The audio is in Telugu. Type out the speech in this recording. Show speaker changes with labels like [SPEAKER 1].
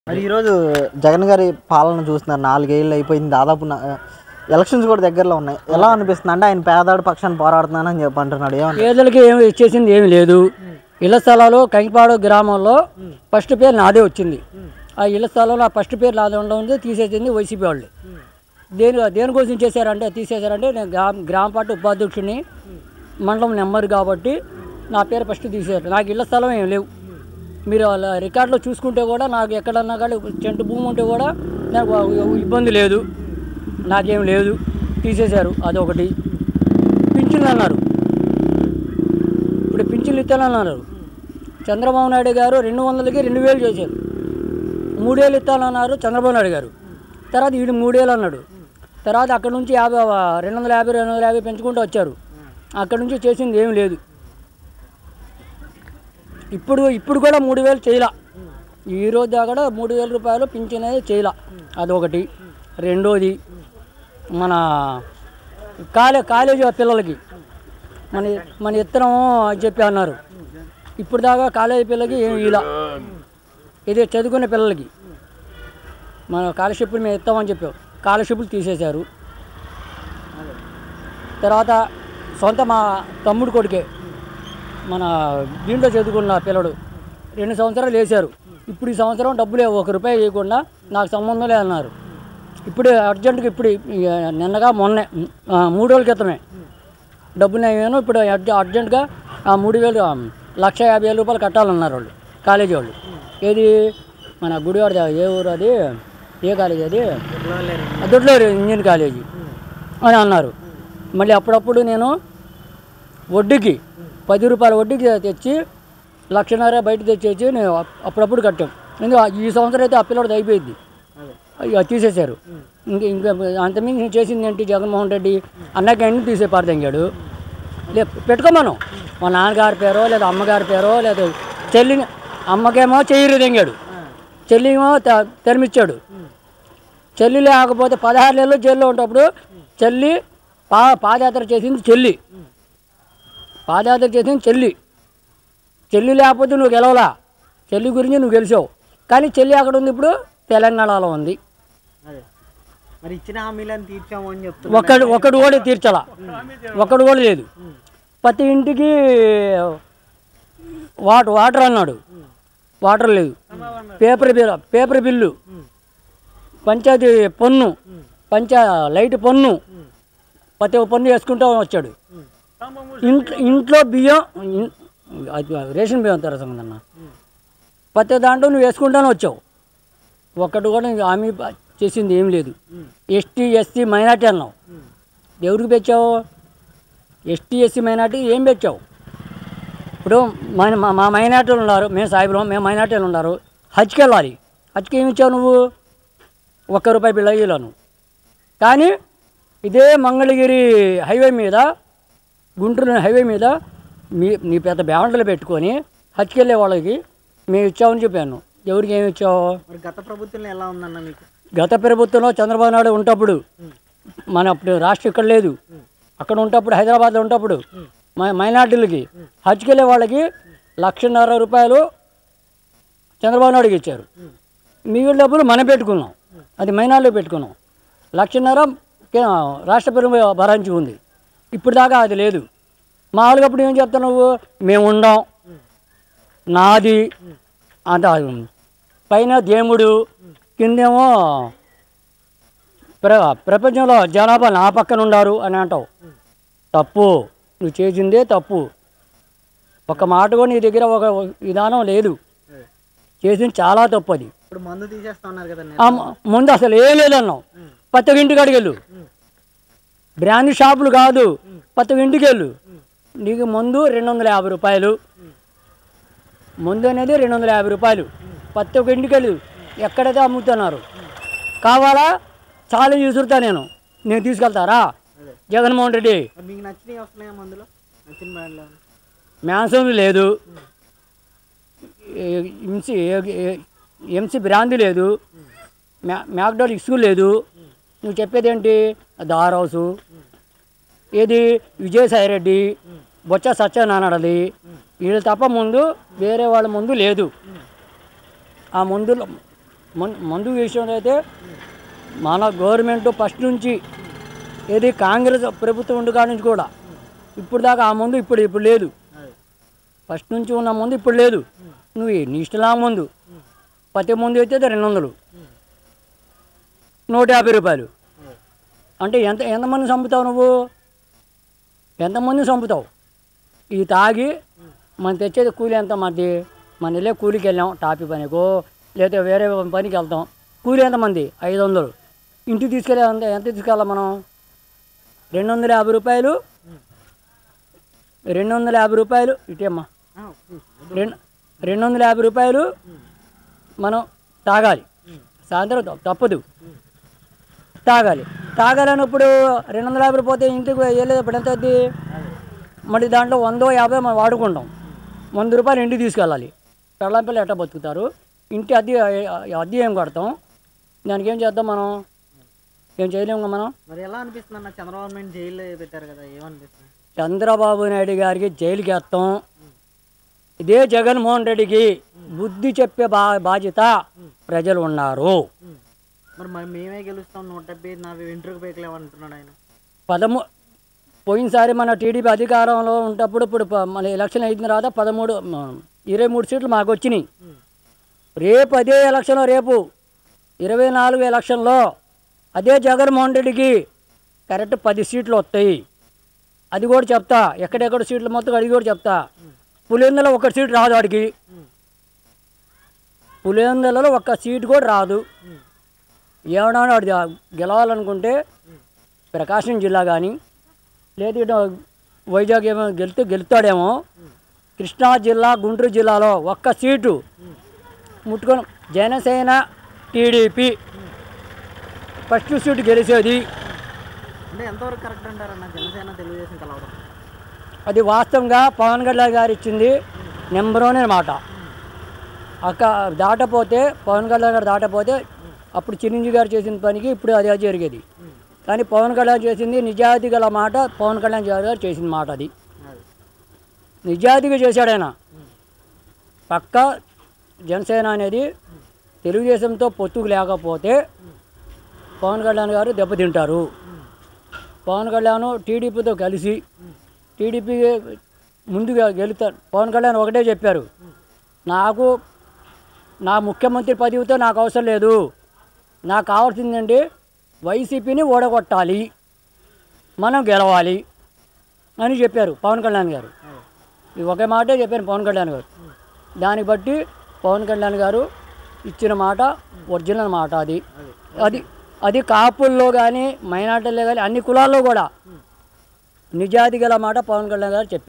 [SPEAKER 1] మరి ఈరోజు జగన్ గారి పాలన చూస్తున్నారు నాలుగేళ్ళు అయిపోయింది దాదాపు నా- ఎలక్షన్స్ కూడా దగ్గరలో ఉన్నాయి ఎలా అనిపిస్తుంది అంటే ఆయన పేదవాడి పక్షాన్ని పోరాడుతున్నానని చెప్పి అంటున్నాడు ఏమన్నా
[SPEAKER 2] పేదలకి ఏమి ఇచ్చేసింది ఏమి లేదు ఇళ్ల స్థలాలు కంకిపాడు గ్రామంలో ఫస్ట్ పేరు నాదే వచ్చింది ఆ ఇళ్ల స్థలంలో ఆ ఫస్ట్ పేరు నాదే ఉండడం తీసేసింది వైసీపీ వాళ్ళు దేని దేనికోసం చేశారంటే తీసేశారంటే నేను గ్రామ గ్రామ పార్టీ ఉపాధ్యక్షుడిని మండలం నెంబర్ కాబట్టి నా పేరు ఫస్ట్ తీసేశారు నాకు ఇళ్ల స్థలం ఏం లేవు మీరు వాళ్ళ రికార్డులో చూసుకుంటే కూడా నాకు ఎక్కడన్నా కానీ చెంటు భూమి ఉంటే కూడా నాకు ఇబ్బంది లేదు నాకేం లేదు తీసేశారు అదొకటి పింఛన్లు అన్నారు ఇప్పుడు పింఛన్లు ఇస్తానన్నారు చంద్రబాబు నాయుడు గారు రెండు వందలకి రెండు వేలు చేశారు మూడేళ్ళు ఇస్తానన్నారు చంద్రబాబు నాయుడు గారు తర్వాత వీడు మూడేళ్ళు అన్నాడు తర్వాత అక్కడ నుంచి యాభై రెండు వందల యాభై రెండు వందల యాభై పెంచుకుంటూ వచ్చారు అక్కడ నుంచి చేసింది ఏం లేదు ఇప్పుడు ఇప్పుడు కూడా మూడు వేలు చేయలా ఈ రోజు దాకా కూడా మూడు వేల రూపాయలు పింఛన్ అనేది చేయలా అదొకటి రెండోది మన కాలే కాలేజీ పిల్లలకి మన మన ఇత్తనం అని చెప్పి అన్నారు ఇప్పుడు దాకా కాలేజీ పిల్లలకి ఏం ఇలా ఇది చదువుకునే పిల్లలకి మన స్కాలర్షిప్లు మేము ఇస్తామని చెప్పాం స్కాలర్షిప్లు తీసేశారు తర్వాత సొంత మా తమ్ముడు కొడుకే మన దీంట్లో చదువుకున్న పిల్లడు రెండు సంవత్సరాలు వేశారు ఇప్పుడు ఈ సంవత్సరం డబ్బులే ఒక రూపాయి వేయకుండా నాకు సంబంధం లేదన్నారు ఇప్పుడు అర్జెంటుగా ఇప్పుడు ఈ నిన్నగా మొన్నే ఆ, మూడు రోజుల క్రితమే డబ్బులు నేను ఇప్పుడు అర్జె అర్జెంటుగా ఆ మూడు వేలు ఆ, లక్ష యాభై వేల రూపాయలు కట్టాలన్నారు వాళ్ళు కాలేజీ వాళ్ళు ఏది మన గుడివాడ దా- ఏ ఊరు అది ఏ కాలేజీ అది దొడ్లూరు ఇంజనీర్ కాలేజీ అని అన్నారు మళ్ళీ అప్పుడప్పుడు నేను వడ్డీకి పది రూపాయల వడ్డీకి తెచ్చి లక్షన్నర బయట తెచ్చేసి నేను అప్- అప్పుడప్పుడు కట్టాం ఎందుకు ఈ సంవత్సరం అయితే ఆ పిల్లడిది అయిపోయింది అయ్యో తీసేశారు ఇంక ఇంకా అంతమించి నేను చేసింది ఏంటి జగన్మోహన్ రెడ్డి అన్నకి అన్ని తీసే పారదెంగాడు లే పెట్టుకోమను మా నాన్నగారి పేరో లేదా అమ్మగారి పేరో లేదా చెల్లిని అమ్మకేమో చెయ్యి తెంగాడు చెల్లిమో త- తెరమిచ్చాడు చెల్లి లేకపోతే పదహారు నెలలు జైల్లో ఉన్నప్పుడు చెల్లి పా పాదయాత్ర చేసింది చెల్లి పాదయాత్ర చేసింది చెల్లి చెల్లి లేకపోతే నువ్వు గెలవలా చెల్లి గురించి నువ్వు గెలిచావు కానీ చెల్లి అక్కడ ఉంది ఇప్పుడు తెలంగాణలో ఉంది
[SPEAKER 1] అదే మరి ఇచ్చిన హామీలను తీర్చాము అని చెప్తున్నారు
[SPEAKER 2] ఒకడు ఒకడు కూడా తీర్చాల ఒకడు కూడా లేదు ప్రతి ఇంటికి వాటర్ వాటర్ అన్నాడు వాటర్ లేదు పేపర్ బిల్ పేపర్ బిల్లు పంచాయతీ పన్ను పంచా లైట్ పన్ను ప్రతి ఒక్క పన్ను వేసుకుంటూ వచ్చాడు ఇంట్లో ఇంట్లో బియ్యం ఇన్- అది రేషన్ బియ్యం తరసందన్న ప్రతి దాంట్లో నువ్వు వేసుకుంటానే వచ్చావు ఒక్కటి కూడా నీకు హామీ ప- చేసింది ఏం లేదు ఎస్టీ ఎస్సీ మైనార్టీ అన్నావు ఎవరికి పెంచావు ఎస్టీ ఎస్సీ మైనార్టీ ఏం పెంచావు ఇప్పుడు మన మా- మా మైనార్టీలు ఉన్నారు మేము సాయిబులం మేము మైనార్టీలు ఉన్నారు హజ్కి వెళ్ళాలి హజ్కి ఏమి ఇచ్చావు నువ్వు ఒక్క రూపాయి బిళ్ళ ఇవ్వలేను కానీ ఇదే మంగళగిరి హైవే మీద గుంటూరు హైవే మీద మీ నీ పెద్ద బ్యానర్లు పెట్టుకొని హజ్కి వెళ్ళే వాళ్ళకి మేము ఇచ్చామని చెప్పాను ఎవరికి ఏమి ఇచ్చావు
[SPEAKER 1] మరి గత ప్రభుత్వంలో ఎలా ఉందన్న మీకు
[SPEAKER 2] గత ప్రభుత్వంలో చంద్రబాబు నాయుడు ఉంటప్పుడు మన అప్పుడు రాష్ట్రం ఇక్కడ లేదు అక్కడ ఉంటప్పుడు హైదరాబాద్లో ఉంటప్పుడు మై- మైనార్టీలకి హజ్కి వెళ్ళే వాళ్ళకి లక్షన్నర రూపాయలు చంద్రబాబు నాయుడుకి ఇచ్చారు మిగిలిన డబ్బులు మనం పెట్టుకున్నాం అది మైనార్టీలో పెట్టుకున్నాం లక్షన్నర కే- రాష్ట్ర ప్రభుత్వం భరించి ఉంది ఇప్పుడు దాకా అది లేదు మామూలుగా అప్పుడు ఏం చెప్తావు నువ్వు మేము ఉండం నాది అంత పైన దేవుడు కిందేమో ప్ర ప్రపంచంలో జనాభా నా పక్కన ఉండారు అని అంటావు తప్పు నువ్వు చేసిందే తప్పు ఒక మాట కూడా నీ దగ్గర ఒక విధానం లేదు చేసింది చాలా తప్పు అది
[SPEAKER 1] ఇప్పుడు మందు తీసేస్తా ఉన్నారు కదా
[SPEAKER 2] ఆ మ- ముందు అసలు ఏం లేదన్నావు పత్తి ఇంటికి అడిగెళ్ళు బ్రాండ్ షాపులు కాదు పత్తి ఇంటికి వెళ్ళు నీకు ముందు రెండు వందల యాభై రూపాయలు ముందు అనేది రెండు వందల యాభై రూపాయలు పత్తి ఒక ఇంటికి వెళ్ళు ఎక్కడైతే అమ్ముతున్నారు కావాలా చాలా చూసురుతా నేను నేను తీసుకెళ్తారా జగన్మోహన్ రెడ్డి
[SPEAKER 1] మరి మీకు నచ్చినవి వస్తున్నాయా మందులో నచ్చిన బ్రాండ్లో
[SPEAKER 2] మ్యాన్సన్ లేదు ఎంసీ ఎంసీ బ్రాంది లేదు మ్యా మ్యాక్డోల్ ఇసుకు లేదు నువ్వు చెప్పేది ఏంటి దార్ హౌసు ఏది విజయసాయిరెడ్డి బొచ్చ సత్యనారాయణది వీళ్ళు తప్ప ముందు వేరే వాళ్ళ ముందు లేదు ఆ మందులు మన్ మందు విషయంలో అయితే మన గవర్నమెంట్ ఫస్ట్ నుంచి ఏది కాంగ్రెస్ ప్రభుత్వం ఉండు కాడి నుంచి కూడా ఇప్పుడు దాకా ఆ మందు ఇప్పుడు ఇప్పుడు లేదు ఫస్ట్ నుంచి ఉన్న ముందు ఇప్పుడు లేదు నువ్వు నీ ఇష్టలా ముందు ప్రతి ముందు అయితే అది రెండు వందలు నూట యాభై రూపాయలు అంటే ఎంత ఎంతమంది చంపుతావు నువ్వు ఎంతమంది చంపుతావు ఇది తాగి మనం తెచ్చేది కూలి ఎంత మంది మన వెళ్ళే కూలికి వెళ్ళాం టాపీ పనికో లేదా వేరే పనికి వెళ్తాం కూలి ఎంతమంది ఐదు వందలు ఇంటికి తీసుకెళ్ళే ఎంత ఎంత తీసుకెళ్ళాం మనం రెండు వందల యాభై రూపాయలు రెండు వందల యాభై రూపాయలు ఇటేమ్మా రెండు రెండు వందల యాభై రూపాయలు మనం తాగాలి సాయంత్రం త- తప్పదు తాగాలి తాగాలన్నప్పుడు రెండు వందల యాభై పోతే ఇంటికి వెళ్ళేటప్పుడు ఎంత అవుద్ది మరి దాంట్లో వందో యాభై మనం వాడుకుంటాం వంద రూపాయలు ఇంటికి తీసుకెళ్ళాలి పెళ్ళం పిల్లలు ఎట్లా బతుకుతారు ఇంటి అద్దె అద్దె ఏం కడతాం దానికి ఏం చేద్దాం మనం ఏం చేయలేము కదా మనం
[SPEAKER 1] మరి ఎలా అనిపిస్తుంది అన్న చంద్రబాబు నాయుడు జైల్లో పెట్టారు కదా ఏమనిపిస్తుంది
[SPEAKER 2] చంద్రబాబు నాయుడు గారికి జైలుకి వేస్తాం ఇదే జగన్మోహన్ రెడ్డికి బుద్ధి చెప్పే బా బాధ్యత ప్రజలు ఉన్నారు
[SPEAKER 1] మరి మరి మేమే గెలుస్తాం నూట డెబ్బై నావి వెంట్రుకు పేకలేమంటున్నాడు ఆయన
[SPEAKER 2] పదమూ పోయినసారి మన టీడీపీ అధికారంలో ఉన్నప్పుడు ఇప్పుడు ప- మన ఎలక్షన్ అయిన తర్వాత పదమూడు మ, ఇరవై మూడు సీట్లు మాకు వచ్చినాయి రేపు అదే ఎలక్షన్లో రేపు ఇరవై నాలుగు ఎలక్షన్లో అదే జగన్మోహన్ రెడ్డికి కరెక్ట్ పది సీట్లు వస్తాయి అది కూడా చెప్తా ఎక్కడెక్కడ సీట్లు మొత్తం అది కూడా చెప్తా పులివెందులో ఒక సీట్ రాదు వాడికి పులివెందులలో ఒక్క సీట్ కూడా రాదు ఏమన్నా వాడు గెలవాలనుకుంటే ప్రకాశం జిల్లా కానీ లేదు ఇటు వైజాగ్ ఏమో గెలితే గెలుస్తాడేమో కృష్ణా జిల్లా గుంటూరు జిల్లాలో ఒక్క సీటు ముట్టుకొని జనసేన టీడీపీ ఫస్ట్ సీటు గెలిచేది
[SPEAKER 1] అంటే ఎంతవరకు కరెక్ట్ అంటారన్న జనసేన తెలుగుదేశం కలవడం
[SPEAKER 2] అది వాస్తవంగా పవన్ కళ్యాణ్ గారు ఇచ్చింది నెంబర్ వన్ మాట అక్క దాటపోతే పవన్ కళ్యాణ్ గారు దాటపోతే అప్పుడు చిరంజీవి గారు చేసిన పనికి ఇప్పుడు అదే జరిగేది కానీ పవన్ కళ్యాణ్ చేసింది నిజాయితీ గల మాట పవన్ కళ్యాణ్ గారు చేసిన మాట అది
[SPEAKER 1] అది
[SPEAKER 2] నిజాయితీగా చేశాడు ఆయన పక్క జనసేన అనేది తెలుగుదేశంతో పొత్తుకు లేకపోతే పవన్ కళ్యాణ్ గారు దెబ్బతింటారు పవన్ కళ్యాణ్ టీడీపీతో కలిసి టీడీపీ ముందుగా గెలుతారు పవన్ కళ్యాణ్ ఒకటే చెప్పారు నాకు నా ముఖ్యమంత్రి పదవితో నాకు అవసరం లేదు నాకు కావాల్సిందండి వైసీపీని ఓడగొట్టాలి మనం గెలవాలి అని చెప్పారు పవన్ కళ్యాణ్ గారు ఇది ఒకే మాటే చెప్పారు పవన్ కళ్యాణ్ గారు దాన్ని బట్టి పవన్ కళ్యాణ్ గారు ఇచ్చిన మాట ఒరిజినల్ మాట అది అది అది కాపుల్లో కానీ మైనార్టీల్లో కానీ అన్ని కులాల్లో కూడా నిజాయితీ గల మాట పవన్ కళ్యాణ్ గారు చెప్పారు